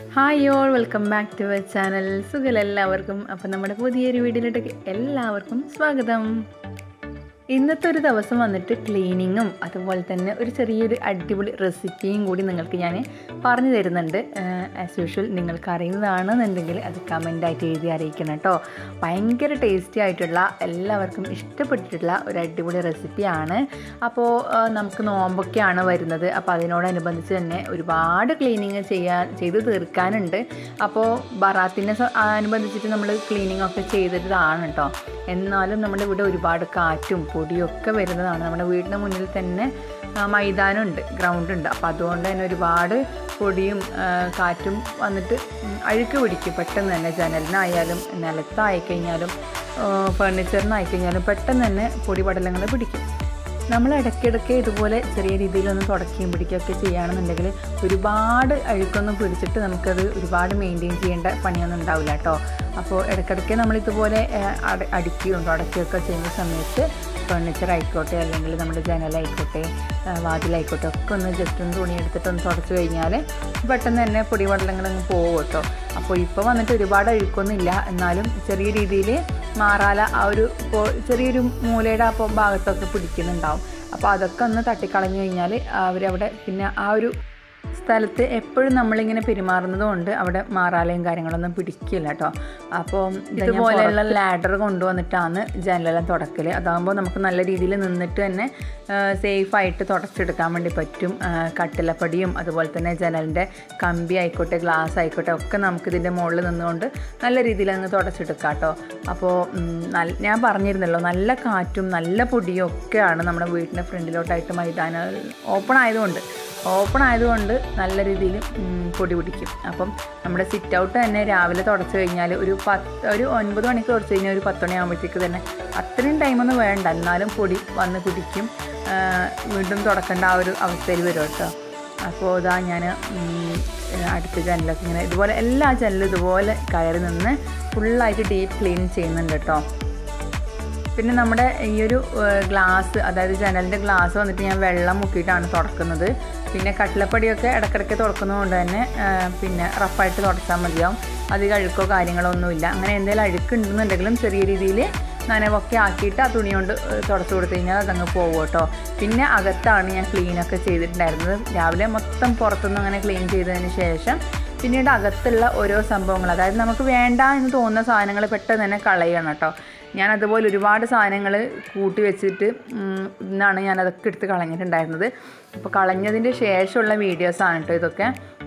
hi all welcome back to our channel സുഖം എല്ലാവർക്കും അപ്പം നമ്മുടെ പുതിയൊരു വീഡിയോയിലേക്ക് എല്ലാവർക്കും സ്വാഗതം ഇന്നത്തെ ഒരു ദിവസം വന്നിട്ട് ക്ലീനിങ്ങും അതുപോലെ തന്നെ ഒരു ചെറിയൊരു അടിപൊളി റെസിപ്പിയും കൂടി നിങ്ങൾക്ക് ഞാൻ പറഞ്ഞു തരുന്നുണ്ട് ആസ് യൂഷ്വൽ നിങ്ങൾക്ക് അറിയുന്നതാണെന്നുണ്ടെങ്കിൽ അത് കമൻ്റായിട്ട് എഴുതി അറിയിക്കണം കേട്ടോ ഭയങ്കര ടേസ്റ്റി ആയിട്ടുള്ള എല്ലാവർക്കും ഇഷ്ടപ്പെട്ടിട്ടുള്ള ഒരു അടിപൊളി റെസിപ്പിയാണ് അപ്പോൾ നമുക്ക് നോമ്പൊക്കെയാണ് വരുന്നത് അപ്പോൾ അതിനോടനുബന്ധിച്ച് തന്നെ ഒരുപാട് ക്ലീനിങ് ചെയ്യാൻ ചെയ്ത് തീർക്കാനുണ്ട് അപ്പോൾ ബറാത്തിനെ സ- അനുബന്ധിച്ചിട്ട് നമ്മൾ ക്ലീനിങ് ഒക്കെ ചെയ്തതാണ് കേട്ടോ എന്നാലും നമ്മുടെ ഇവിടെ ഒരുപാട് കാറ്റും പൊടിയും ഒക്കെ വരുന്നതാണ് നമ്മുടെ വീടിന് മുന്നിൽ തന്നെ ആ, മൈതാനമുണ്ട് ഗ്രൗണ്ട് ഉണ്ട് അപ്പോൾ അതുകൊണ്ട് തന്നെ ഒരുപാട് പൊടിയും ആ, കാറ്റും വന്നിട്ട് ഉം, അഴുക്ക് പിടിക്കും പെട്ടെന്ന് തന്നെ ജനലിനായാലും നിലത്തായിക്കഴിഞ്ഞാലും ഫർണിച്ചറിനായിക്കഴിഞ്ഞാലും പെട്ടെന്ന് തന്നെ പൊടി പടലങ്ങൾ പിടിക്കും നമ്മൾ ഇടയ്ക്കിടയ്ക്ക് ഇതുപോലെ ചെറിയ രീതിയിലൊന്ന് തുടക്കുകയും പിടിക്കുകയൊക്കെ ചെയ്യുകയാണെന്നുണ്ടെങ്കിൽ ഒരുപാട് അഴുക്കൊന്നും പിടിച്ചിട്ട് നമുക്കത് ഒരുപാട് മെയിൻറ്റെയിൻ ചെയ്യേണ്ട പണിയൊന്നും ഉണ്ടാവില്ല കേട്ടോ അപ്പോൾ ഇടയ്ക്കിടയ്ക്ക് നമ്മൾ ഇതുപോലെ ഏഹ്, അട- അടിക്കുകയും തുടക്കുകയൊക്കെ ചെയ്യുന്ന സമയത്ത് ഫർണിച്ചർ ആയിക്കോട്ടെ അല്ലെങ്കിൽ നമ്മുടെ ജനലായിക്കോട്ടെ ഏഹ്, വാതിലായിക്കോട്ടെ ഒക്കെ ഒന്ന് ജസ്റ്റ് ഒന്ന് തുണി എടുത്തിട്ട് ഒന്ന് തുടച്ച് കഴിഞ്ഞാൽ പെട്ടെന്ന് തന്നെ പൊടിപടലങ്ങളങ്ങ് പോകും കേട്ടോ അപ്പോൾ ഇപ്പോൾ വന്നിട്ട് ഒരുപാട് അഴുക്കൊന്നും ഇല്ല എന്നാലും ചെറിയ രീതിയിൽ മാറാല ആ ഒരു ഇപ്പോൾ ചെറിയൊരു മൂലയുടെ അപ്പോൾ ഭാഗത്തൊക്കെ പിടിക്കുന്നുണ്ടാവും അപ്പോൾ അതൊക്കെ ഒന്ന് തട്ടിക്കളഞ്ഞു കഴിഞ്ഞാൽ അവരവിടെ പിന്നെ ആ ഒരു സ്ഥലത്ത് എപ്പോഴും നമ്മളിങ്ങനെ പെരുമാറുന്നത് കൊണ്ട് അവിടെ മാറാലയും കാര്യങ്ങളൊന്നും പിടിക്കില്ല കേട്ടോ അപ്പോൾ ഇതുപോലെയുള്ള ലാഡർ കൊണ്ടുവന്നിട്ടാണ് ജനലെല്ലാം തുടക്കൽ അതാകുമ്പോൾ നമുക്ക് നല്ല രീതിയിൽ നിന്നിട്ട് തന്നെ സേഫായിട്ട് തുടച്ചെടുക്കാൻ വേണ്ടി പറ്റും ആ, കട്ടിലപ്പടിയും അതുപോലെ തന്നെ ജനലിൻ്റെ കമ്പി ആയിക്കോട്ടെ ഗ്ലാസ് ആയിക്കോട്ടെ ഒക്കെ നമുക്ക് ഇതിൻ്റെ മുകളിൽ നിന്നുകൊണ്ട് നല്ല രീതിയിൽ അങ്ങ് തുടച്ചെടുക്കാം കേട്ടോ അപ്പോൾ ഉം, നല്ല- ഞാൻ പറഞ്ഞിരുന്നല്ലോ നല്ല കാറ്റും നല്ല പൊടിയും ഒക്കെയാണ് നമ്മുടെ വീടിൻ്റെ ഫ്രണ്ടിലോട്ടായിട്ട് മൈതാനം ഓപ്പൺ ആയതുകൊണ്ട് ഓപ്പൺ ആയതുകൊണ്ട് നല്ല രീതിയിൽ ഉം, പൊടി പിടിക്കും അപ്പം നമ്മുടെ സിറ്റ് ഔട്ട് തന്നെ രാവിലെ തുടച്ച് കഴിഞ്ഞാൽ ഒരു പത്ത് ഒരു ഒൻപത് മണിക്ക് തുടച്ച് കഴിഞ്ഞാൽ ഒരു പത്ത് മണിയാകുമ്പോഴത്തേക്ക് തന്നെ അത്രയും ടൈമൊന്നും വേണ്ട എന്നാലും പൊടി വന്ന് പിടിക്കും ആ, വീണ്ടും തുടക്കേണ്ട ആ ഒരു അവസ്ഥയിൽ വരും കേട്ടോ അപ്പോൾ ഇതാ ഞാൻ അടുത്ത ജനലൊക്കെ ഇങ്ങനെ ഇതുപോലെ എല്ലാ ജനലും ഇതുപോലെ കയറി നിന്ന് ഫുള്ളായിട്ട് ഡീപ്പ് ക്ലീൻ ചെയ്യുന്നുണ്ട് കേട്ടോ പിന്നെ നമ്മുടെ ഈ ഒരു ഗ്ലാസ് അതായത് ജനലിൻ്റെ ഗ്ലാസ് വന്നിട്ട് ഞാൻ വെള്ളം മുക്കിയിട്ടാണ് തുടക്കുന്നത് പിന്നെ കട്ടിലപ്പടിയൊക്കെ ഇടയ്ക്കിടയ്ക്ക് തുടക്കുന്നതുകൊണ്ട് തന്നെ ആ, പിന്നെ റഫായിട്ട് തുടച്ചാൽ മതിയാവും അധികം അഴുക്കോ കാര്യങ്ങളോ ഒന്നുമില്ല അങ്ങനെ എന്തെങ്കിലും അഴുക്ക് ഉണ്ടെന്നുണ്ടെങ്കിലും ചെറിയ രീതിയിൽ നനവൊക്കെ ആക്കിയിട്ട് ആ തുണി കൊണ്ട് തുടച്ചു കൊടുത്തു കഴിഞ്ഞാൽ അതങ്ങ് പോകും കേട്ടോ പിന്നെ അകത്താണ് ഞാൻ ക്ലീനൊക്കെ ചെയ്തിട്ടുണ്ടായിരുന്നത് രാവിലെ മൊത്തം പുറത്തുനിന്ന് അങ്ങനെ ക്ലീൻ ചെയ്തതിന് ശേഷം പിന്നീട് അകത്തുള്ള ഓരോ സംഭവങ്ങൾ അതായത് നമുക്ക് വേണ്ട എന്ന് തോന്നുന്ന സാധനങ്ങൾ പെട്ടെന്ന് തന്നെ കളയണം കേട്ടോ ഞാൻ അതുപോലെ ഒരുപാട് സാധനങ്ങൾ കൂട്ടി വെച്ചിട്ട് ഉം, ഇന്നാണ് ഞാൻ അതൊക്കെ എടുത്ത് കളഞ്ഞിട്ടുണ്ടായിരുന്നത് അപ്പോൾ കളഞ്ഞതിൻ്റെ ശേഷമുള്ള വീഡിയോസാണ് കേട്ടോ ഇതൊക്കെ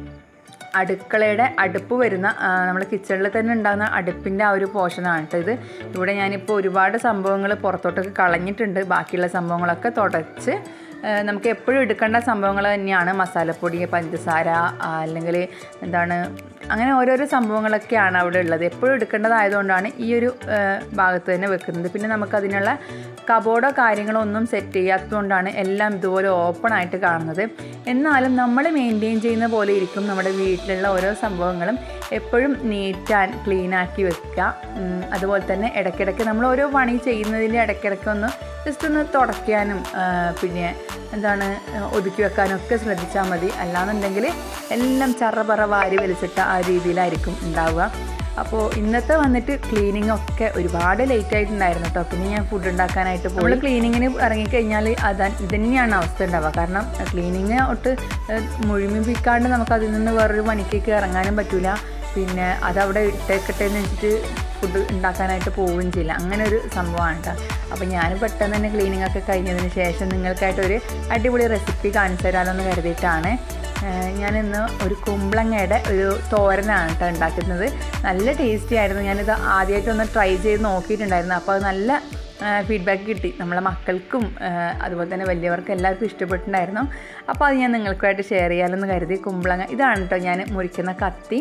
അടുക്കളയുടെ അടുപ്പ് വരുന്ന നമ്മുടെ കിച്ചണിൽ തന്നെ ഉണ്ടാകുന്ന അടുപ്പിൻ്റെ ആ ഒരു പോർഷനാണ് കേട്ടോ ഇത് ഇവിടെ ഞാനിപ്പോൾ ഒരുപാട് സംഭവങ്ങൾ പുറത്തോട്ടൊക്കെ കളഞ്ഞിട്ടുണ്ട് ബാക്കിയുള്ള സംഭവങ്ങളൊക്കെ തുടച്ച് ആ, നമുക്ക് എപ്പോഴും എടുക്കേണ്ട സംഭവങ്ങൾ തന്നെയാണ് മസാലപ്പൊടി പഞ്ചസാര ആ, അല്ലെങ്കിൽ എന്താണ് അങ്ങനെ ഓരോരോ സംഭവങ്ങളൊക്കെയാണ് അവിടെ ഉള്ളത് എപ്പോഴും എടുക്കേണ്ടതായതുകൊണ്ടാണ് ഈ ഒരു ആ, ഭാഗത്ത് തന്നെ വെക്കുന്നത് പിന്നെ നമുക്കതിനുള്ള കബോർഡോ കാര്യങ്ങളോ ഒന്നും സെറ്റ് ചെയ്യാത്തതുകൊണ്ടാണ് എല്ലാം ഇതുപോലെ ഓപ്പൺ ആയിട്ട് കാണുന്നത് എന്നാലും നമ്മൾ മെയിൻറ്റെയിൻ ചെയ്യുന്ന പോലെ ഇരിക്കും നമ്മുടെ വീട്ടിലുള്ള ഓരോ സംഭവങ്ങളും എപ്പോഴും നീറ്റ് ആൻഡ് ക്ലീൻ ആക്കി വെക്കുക ഉം, അതുപോലെ തന്നെ ഇടയ്ക്കിടയ്ക്ക് നമ്മൾ ഓരോ പണി ചെയ്യുന്നതിൻ്റെ ഇടയ്ക്കിടയ്ക്ക് ഒന്ന് ജസ്റ്റ് ഒന്ന് തുടയ്ക്കാനും ആ, പിന്നെ എന്താണ് ആ, ഒതുക്കി വെക്കാനും ഒക്കെ ശ്രദ്ധിച്ചാൽ മതി അല്ലാന്നുണ്ടെങ്കിൽ എല്ലാം ചറപറ വാരി വലിച്ചിട്ട ആ രീതിയിലായിരിക്കും ഉണ്ടാവുക അപ്പോൾ ഇന്നത്തെ വന്നിട്ട് ക്ലീനിങ് ഒക്കെ ഒരുപാട് ലേറ്റ് ആയിട്ടുണ്ടായിരുന്നു കേട്ടോ പിന്നെ ഞാൻ ഫുഡ് ഉണ്ടാക്കാനായിട്ട് പോയി നമ്മൾ ക്ലീനിങ്ങിന് ഇറങ്ങിക്കഴിഞ്ഞാൽ അതാ ഇത് തന്നെയാണ് അവസ്ഥ ഉണ്ടാവുക കാരണം ക്ലീനിങ് ഒട്ട് ഏഹ്, മുഴുമിപ്പിക്കാണ്ട് നമുക്ക് അതിൽ നിന്ന് വേറൊരു പണിക്കേക്ക് ഇറങ്ങാനും പറ്റില്ല പിന്നെ അതവിടെ ഇട്ടേക്കട്ടെ എന്ന് വെച്ചിട്ട് ഫുഡ് ഉണ്ടാക്കാനായിട്ട് പോവുകയും ചെയ്യില്ല അങ്ങനെ ഒരു സംഭവമാണ് കേട്ടോ അപ്പോൾ ഞാൻ പെട്ടെന്ന് തന്നെ ക്ലീനിങ് ഒക്കെ കഴിഞ്ഞതിന് ശേഷം നിങ്ങൾക്കായിട്ടൊരു അടിപൊളി റെസിപ്പി കാണിച്ചു തരാമെന്ന് കരുതിയിട്ടാണ് ഏഹ് ഞാനിന്ന് ഒരു കുമ്പളങ്ങയുടെ ഒരു തോരനാണ് കേട്ടോ ഉണ്ടാക്കുന്നത് നല്ല ടേസ്റ്റി ആയിരുന്നു ഞാനിത് ആദ്യമായിട്ടൊന്ന് ട്രൈ ചെയ്ത് നോക്കിയിട്ടുണ്ടായിരുന്നു അപ്പോൾ അത് നല്ല ഫീഡ്ബാക്ക് കിട്ടി നമ്മളെ മക്കൾക്കും ഏഹ് അതുപോലെ തന്നെ വലിയവർക്കും എല്ലാവർക്കും ഇഷ്ടപ്പെട്ടിട്ടുണ്ടായിരുന്നു അപ്പോൾ അത് ഞാൻ നിങ്ങൾക്കുമായിട്ട് ഷെയർ ചെയ്യാമെന്ന് കരുതി കുമ്പളങ്ങ ഇതാണ് കേട്ടോ ഞാൻ മുറിക്കുന്ന കത്തി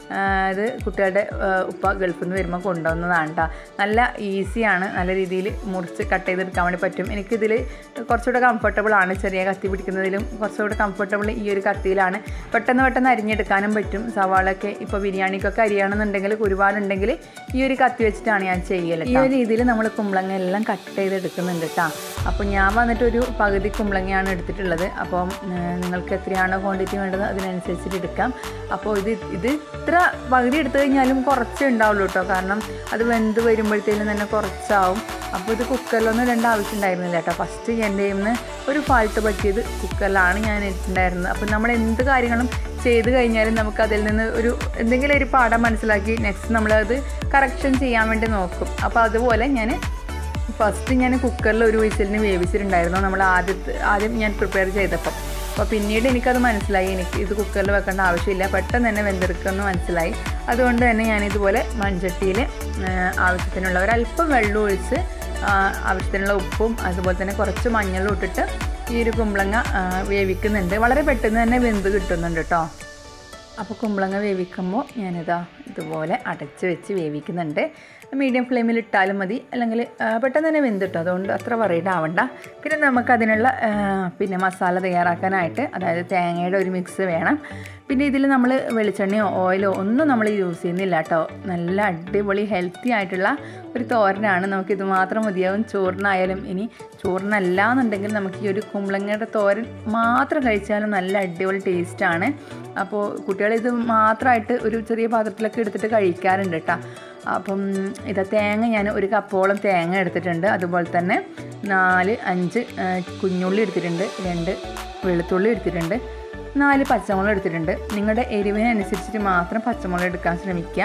ഇത് കുട്ടികളുടെ ആ, ഉപ്പ ഗൾഫിൽ നിന്ന് വരുമ്പോൾ കൊണ്ടുവന്നതാണ് കേട്ടോ നല്ല ഈസിയാണ് നല്ല രീതിയിൽ മുറിച്ച് കട്ട് ചെയ്തെടുക്കാൻ വേണ്ടി പറ്റും എനിക്കിതിൽ കുറച്ചുകൂടെ കംഫർട്ടബിൾ ആണ് ചെറിയ കത്തി പിടിക്കുന്നതിലും കുറച്ചുകൂടെ കംഫർട്ടബിൾ ഈ ഒരു കത്തിയിലാണ് പെട്ടെന്ന് പെട്ടെന്ന് അരിഞ്ഞെടുക്കാനും പറ്റും സവാളൊക്കെ ഇപ്പോൾ ബിരിയാണിക്കൊക്കെ അരിയണമെന്നുണ്ടെങ്കിൽ ഒരുപാടുണ്ടെങ്കിൽ ഈ ഒരു കത്തി വെച്ചിട്ടാണ് ഞാൻ ചെയ്യൽ ഈ ഒരു രീതിയിൽ നമ്മൾ കുമ്പളങ്ങ എല്ലാം കട്ട് ചെയ്തെടുക്കുന്നുണ്ട് കേട്ടോ അപ്പോൾ ഞാൻ വന്നിട്ട് ഒരു പകുതി കുമ്പളങ്ങയാണ് എടുത്തിട്ടുള്ളത് അപ്പം ഏഹ്, നിങ്ങൾക്ക് എത്രയാണോ ക്വാണ്ടിറ്റി വേണ്ടത് അതിനനുസരിച്ചിട്ട് എടുക്കാം അപ്പോൾ ഇത് ഇത് ഇത്ര പകുതി എടുത്തു കഴിഞ്ഞാലും കുറച്ചേ ഉണ്ടാവുള്ളൂ കേട്ടോ കാരണം അത് വെന്ത് വരുമ്പോഴത്തേനും തന്നെ കുറച്ചാവും അപ്പോൾ ഇത് കുക്കറിലൊന്നും ഇടേണ്ട ആവശ്യം ഉണ്ടായിരുന്നില്ല കേട്ടോ ഫസ്റ്റ് എൻ്റെ നിന്ന് ഒരു ഫാൾട്ട് പറ്റിയത് കുക്കറിലാണ് ഞാൻ ഇട്ടിട്ടുണ്ടായിരുന്നത് അപ്പോൾ നമ്മൾ എന്ത് കാര്യങ്ങളും ചെയ്ത് കഴിഞ്ഞാലും നമുക്ക് അതിൽ നിന്ന് ഒരു എന്തെങ്കിലും ഒരു പാഠം മനസ്സിലാക്കി നെക്സ്റ്റ് നമ്മളത് കറക്ഷൻ ചെയ്യാൻ വേണ്ടി നോക്കും അപ്പോൾ അതുപോലെ ഞാൻ ഫസ്റ്റ് ഞാൻ കുക്കറിൽ ഒരു വിസിലിന് വേവിച്ചിട്ടുണ്ടായിരുന്നു നമ്മൾ ആദ്യത്തെ ആദ്യം ഞാൻ പ്രിപ്പയർ ചെയ്തപ്പം അപ്പോൾ പിന്നീട് എനിക്കത് മനസ്സിലായി എനിക്ക് ഇത് കുക്കറിൽ വെക്കേണ്ട ആവശ്യമില്ല പെട്ടെന്ന് തന്നെ വെന്തെടുക്കുമെന്ന് മനസ്സിലായി അതുകൊണ്ട് തന്നെ ഞാൻ ഇതുപോലെ മൺചട്ടിയിൽ ആവശ്യത്തിനുള്ള ഒരല്പം വെള്ളം ഒഴിച്ച് ആ, ആവശ്യത്തിനുള്ള ഉപ്പും അതുപോലെ തന്നെ കുറച്ച് മഞ്ഞളും ഇട്ടിട്ട് ഈ ഒരു കുമ്പളങ്ങ ആ, വേവിക്കുന്നുണ്ട് വളരെ പെട്ടെന്ന് തന്നെ വെന്ത് കിട്ടുന്നുണ്ട് കേട്ടോ അപ്പോൾ കുമ്പളങ്ങ വേവിക്കുമ്പോൾ ഞാനിതാ ഇതുപോലെ അടച്ച് വെച്ച് വേവിക്കുന്നുണ്ട് മീഡിയം ഫ്ലെയിമിൽ ഇട്ടാലും മതി അല്ലെങ്കിൽ ആ, പെട്ടെന്ന് തന്നെ വെന്തിട്ടോ അതുകൊണ്ട് അത്ര വറീഡ് ആവണ്ട പിന്നെ നമുക്കതിനുള്ള ആ, പിന്നെ മസാല തയ്യാറാക്കാനായിട്ട് അതായത് തേങ്ങയുടെ ഒരു മിക്സ് വേണം പിന്നെ ഇതിൽ നമ്മൾ വെളിച്ചെണ്ണയോ ഓയിലോ ഒന്നും നമ്മൾ യൂസ് ചെയ്യുന്നില്ല കേട്ടോ നല്ല അടിപൊളി ഹെൽത്തി ആയിട്ടുള്ള ഒരു തോരനാണ് നമുക്കിത് മാത്രം മതിയാവും ചോറിനായാലും ഇനി ചോറിനല്ല എന്നുണ്ടെങ്കിൽ നമുക്ക് ഈ ഒരു കുമ്പളങ്ങയുടെ തോരൻ മാത്രം കഴിച്ചാലും നല്ല അടിപൊളി ടേസ്റ്റാണ് അപ്പോൾ കുട്ടികൾ ഇത് മാത്രമായിട്ട് ഒരു ചെറിയ പാത്രത്തിലൊക്കെ എടുത്തിട്ട് കഴിക്കാറുണ്ട് കേട്ടോ അപ്പം ഇതാ തേങ്ങ ഞാൻ ഒരു കപ്പോളം തേങ്ങ എടുത്തിട്ടുണ്ട് അതുപോലെ തന്നെ നാല് അഞ്ച് ആ, കുഞ്ഞുള്ളി എടുത്തിട്ടുണ്ട് രണ്ട് വെളുത്തുള്ളി എടുത്തിട്ടുണ്ട് നാല് പച്ചമുളക് എടുത്തിട്ടുണ്ട് നിങ്ങളുടെ എരിവിനനുസരിച്ചിട്ട് മാത്രം പച്ചമുളക് എടുക്കാൻ ശ്രമിക്കുക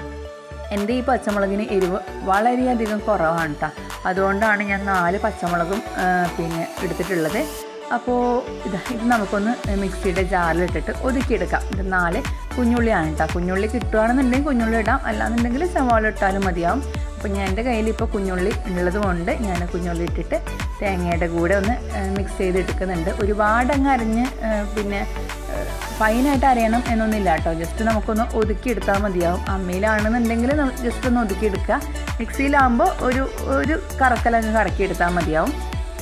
എൻ്റെ ഈ പച്ചമുളകിന് എരിവ് വളരെയധികം കുറവാണ് കേട്ടോ അതുകൊണ്ടാണ് ഞാൻ നാല് പച്ചമുളകും ആ, പിന്നെ എടുത്തിട്ടുള്ളത് അപ്പോൾ ഇതാ ഇത് നമുക്കൊന്ന് മിക്സിയുടെ ജാറിലിട്ടിട്ട് ഒതുക്കിയെടുക്കാം ഇത് നാല് കുഞ്ഞുള്ളിയാണ് കേട്ടോ കുഞ്ഞുള്ളി കിട്ടുകയാണെന്നുണ്ടെങ്കിൽ കുഞ്ഞുള്ളി ഇടാം അല്ലാന്നുണ്ടെങ്കിൽ സവാള ഇട്ടാലും മതിയാവും അപ്പോൾ ഞാൻ എൻ്റെ കയ്യിൽ ഇപ്പോൾ കുഞ്ഞുള്ളി ഉള്ളത് കൊണ്ട് ഞാൻ കുഞ്ഞുള്ളി ഇട്ടിട്ട് തേങ്ങയുടെ കൂടെ ഒന്ന് മിക്സ് ചെയ്തെടുക്കുന്നുണ്ട് ഒരുപാട് അങ്ങ് അരിഞ്ഞ് ആ, പിന്നെ ഫൈനായിട്ട് അറിയണം എന്നൊന്നുമില്ല കേട്ടോ ജസ്റ്റ് നമുക്കൊന്ന് ഒതുക്കിയെടുത്താൽ മതിയാവും അമ്മയിലാണെന്നുണ്ടെങ്കിൽ ജസ്റ്റ് ഒന്ന് ഒതുക്കിയെടുക്കുക മിക്സിയിലാകുമ്പോൾ ഒരു ഒരു കറക്കലങ്ങ് കറക്കിയെടുത്താൽ മതിയാവും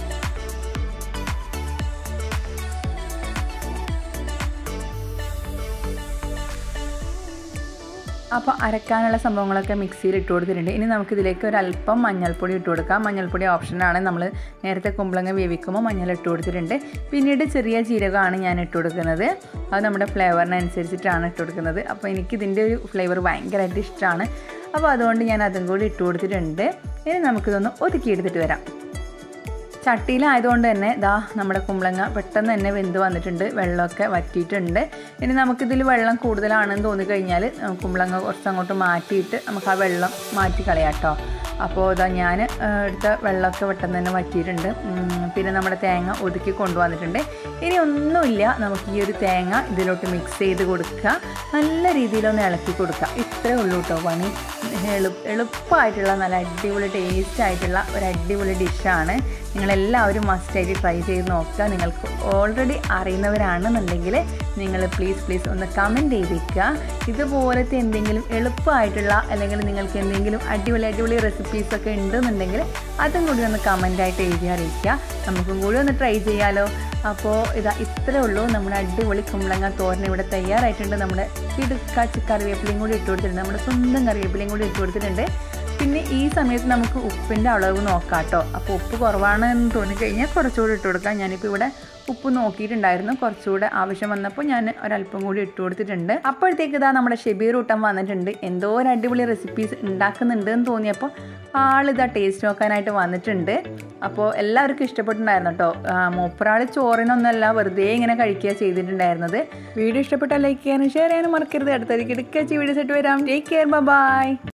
അപ്പോൾ അരക്കാനുള്ള സംഭവങ്ങളൊക്കെ മിക്സിയിൽ ഇട്ട് കൊടുത്തിട്ടുണ്ട് ഇനി നമുക്കിതിലേക്ക് ഒരല്പം മഞ്ഞൾപ്പൊടി ഇട്ട് കൊടുക്കാം മഞ്ഞൾപ്പൊടി ഓപ്ഷനാണ് നമ്മൾ നേരത്തെ കുമ്പളങ്ങ വേവിക്കുമ്പോൾ മഞ്ഞൾ ഇട്ട് കൊടുത്തിട്ടുണ്ട് പിന്നീട് ചെറിയ ജീരകമാണ് ഞാൻ ഇട്ട് കൊടുക്കുന്നത് അത് നമ്മുടെ ഫ്ലേവറിനനുസരിച്ചിട്ടാണ് ഇട്ട് കൊടുക്കുന്നത് അപ്പോൾ എനിക്കിതിൻ്റെ ഒരു ഫ്ലേവർ ഭയങ്കരമായിട്ട് ഇഷ്ടമാണ് അപ്പോൾ അതുകൊണ്ട് ഞാൻ അതും കൂടി ഇട്ട് കൊടുത്തിട്ടുണ്ട് ഇനി നമുക്കിതൊന്ന് ഒതുക്കിയെടുത്തിട്ട് വരാം ചട്ടിയിലായതുകൊണ്ട് തന്നെ ദാ നമ്മുടെ കുമ്പളങ്ങ പെട്ടെന്ന് തന്നെ വെന്ത് വന്നിട്ടുണ്ട് വെള്ളമൊക്കെ വറ്റിയിട്ടുണ്ട് ഇനി നമുക്കിതിൽ വെള്ളം കൂടുതലാണെന്ന് തോന്നിക്കഴിഞ്ഞാൽ ആ, കുമ്പളങ്ങ കുറച്ച് അങ്ങോട്ട് മാറ്റിയിട്ട് നമുക്ക് ആ വെള്ളം മാറ്റി കളയാം കേട്ടോ അപ്പോൾ ഇതാ ഞാൻ എടുത്ത വെള്ളമൊക്കെ പെട്ടെന്ന് തന്നെ വറ്റിയിട്ടുണ്ട് ഉം, പിന്നെ നമ്മുടെ തേങ്ങ ഒതുക്കി കൊണ്ടുവന്നിട്ടുണ്ട് ഇനി ഒന്നുമില്ല നമുക്ക് ഈ ഒരു തേങ്ങ ഇതിലോട്ട് മിക്സ് ചെയ്ത് കൊടുക്കുക നല്ല രീതിയിലൊന്ന് ഇളക്കി കൊടുക്കുക ഇത്രേ ഉള്ളൂ കേട്ടോ പണി എളു എളുപ്പമായിട്ടുള്ള നല്ല അടിപൊളി ടേസ്റ്റ് ആയിട്ടുള്ള ഒരു അടിപൊളി ഡിഷാണ് നിങ്ങളെല്ലാവരും മസ്റ്റായിട്ട് ട്രൈ ചെയ്ത് നോക്കുക നിങ്ങൾക്ക് ഓൾറെഡി അറിയുന്നവരാണെന്നുണ്ടെങ്കിൽ നിങ്ങൾ പ്ലീസ് പ്ലീസ് ഒന്ന് കമൻറ്റ് ചെയ്തേക്കുക ഇതുപോലത്തെ എന്തെങ്കിലും എളുപ്പമായിട്ടുള്ള അല്ലെങ്കിൽ നിങ്ങൾക്ക് എന്തെങ്കിലും അടിപൊളി അടിപൊളി റെസിപ്പീസൊക്കെ ഉണ്ടെന്നുണ്ടെങ്കിൽ അതും കൂടി ഒന്ന് കമൻറ്റായിട്ട് എഴുതി അറിയിക്കുക നമുക്കും കൂടി ഒന്ന് ട്രൈ ചെയ്യാലോ അപ്പോൾ ഇതാ ഇത്രേ ഉള്ളൂ നമ്മുടെ അടിപൊളി കുമ്പളങ്ങ തോരൻ ഇവിടെ തയ്യാറായിട്ടുണ്ട് നമ്മുടെ ഇടുക്കാച്ച് കറിവേപ്പിലയും കൂടി ഇട്ട് കൊടുത്തിട്ടുണ്ട് നമ്മുടെ സ്വന്തം കറിവേപ്പിലയും കൂടി ഇട്ട് കൊടുത്തിട്ടുണ്ട് പിന്നെ ഈ സമയത്ത് നമുക്ക് ഉപ്പിൻ്റെ അളവ് നോക്കാം കേട്ടോ അപ്പോൾ ഉപ്പ് കുറവാണെന്ന് തോന്നിക്കഴിഞ്ഞാൽ കുറച്ചുകൂടി ഇട്ട് കൊടുക്കാം ഞാനിപ്പോൾ ഇവിടെ ഉപ്പ് നോക്കിയിട്ടുണ്ടായിരുന്നു കുറച്ചുകൂടെ ആവശ്യം വന്നപ്പോൾ ഞാൻ ഒരല്പം കൂടി ഇട്ട് കൊടുത്തിട്ടുണ്ട് അപ്പോഴത്തേക്ക് ഇതാ നമ്മുടെ ഷെബീർ ഊട്ടം വന്നിട്ടുണ്ട് എന്തോ ഒരു അടിപൊളി റെസിപ്പീസ് ഉണ്ടാക്കുന്നുണ്ട് എന്ന് തോന്നിയപ്പോൾ ആളിതാ ടേസ്റ്റ് നോക്കാനായിട്ട് വന്നിട്ടുണ്ട് അപ്പോൾ എല്ലാവർക്കും ഇഷ്ടപ്പെട്ടിട്ടുണ്ടായിരുന്നു കേട്ടോ മൂപ്പറാൾ ചോറിനൊന്നല്ല വെറുതെ ഇങ്ങനെ കഴിക്കുക ചെയ്തിട്ടുണ്ടായിരുന്നത് വീഡിയോ ഇഷ്ടപ്പെട്ടാൽ ലൈക്ക് ചെയ്യാനും ഷെയർ ചെയ്യാനും മറക്കരുത് അടുത്തതിലേക്ക് എടുക്കുക വീഡിയോസ് ആയിട്ട് വരാം ടേക്ക് കെയർ ബൈ